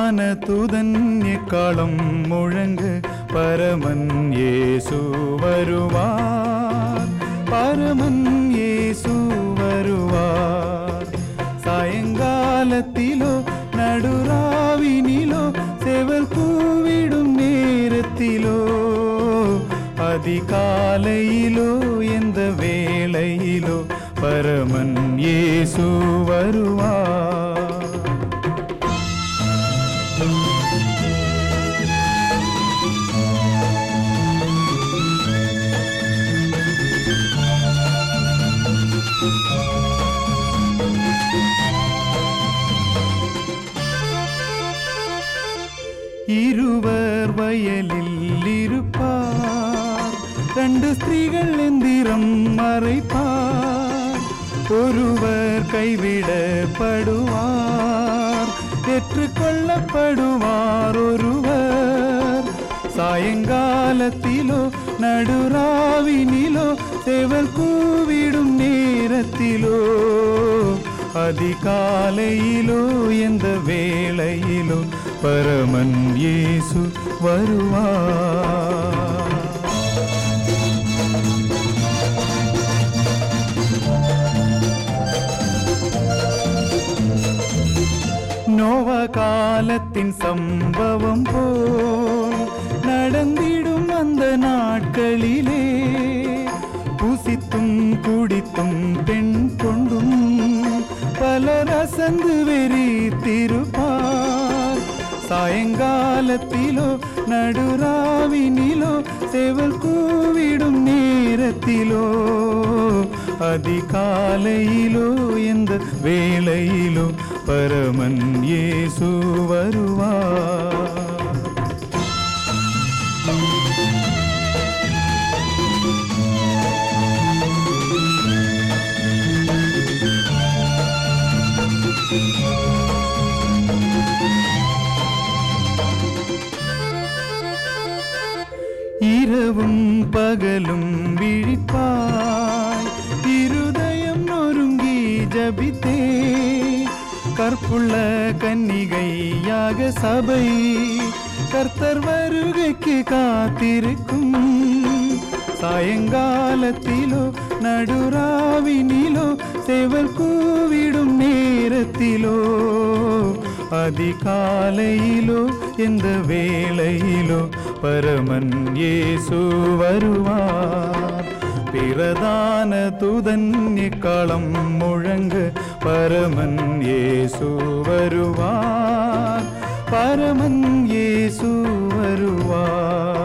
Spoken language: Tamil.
பிரதான தூதன் எக்காலம் முழங்கு பரமன் இயேசு வருவார் பரமன் இயேசு வருவார் சாயங்காலத்திலோ நடுராவினிலோ செவல் கூவிடும் நேரத்திலோ அதிகாலையிலோ எந்த வேளையிலோ பரமன் இயேசு வருவார் இருவர் வயலில் இருப்பார் ரெண்டு ஸ்திரீகள் எந்திரம் மறைப்பார் ஒருவர் கைவிடப்படுவார் ஏற்றுக்கொள்ளப்படுவார் ஒருவர் சாயங்காலத்திலோ நடுராவினிலோ சேவல் கூவிடும் நேரத்திலோ அதிகாலையிலோ எந்த வேளையிலோ பரமன் இயேசு வருவார் நோவ காலத்தின் சம்பவம் போல் நடந்திடும் அந்த நாட்களிலே புசித்தும் குடித்தும் பெண் கொண்டும் பலர் அசந்து வெறித்திருப்பார் சாயங்காலத்திலோ நடுராவினிலோ செவல் கூவிடும் நேரத்திலோ அதிகாலையிலோ எந்த வேளையிலோ பரமன் இயேசு வருவார் இரவும் பகலும் விழிப்பாய் இருதயம் நொறுங்கி ஜபித்தே கற்புள்ள கன்னிகையாக சபை கர்த்தர் வருகைக்கு காத்திருக்கும் சாயங்காலத்திலோ நடுராவினிலோ செவல் கூவிடும் நேரத்திலோ அதிகாலையிலோ எந்த வேளையிலோ பரமன் இயேசு வருவார் பிரதான தூதன் இக்காலம் முழங்க பரமன் இயேசு வருவார் பரமன் இயேசு வருவார்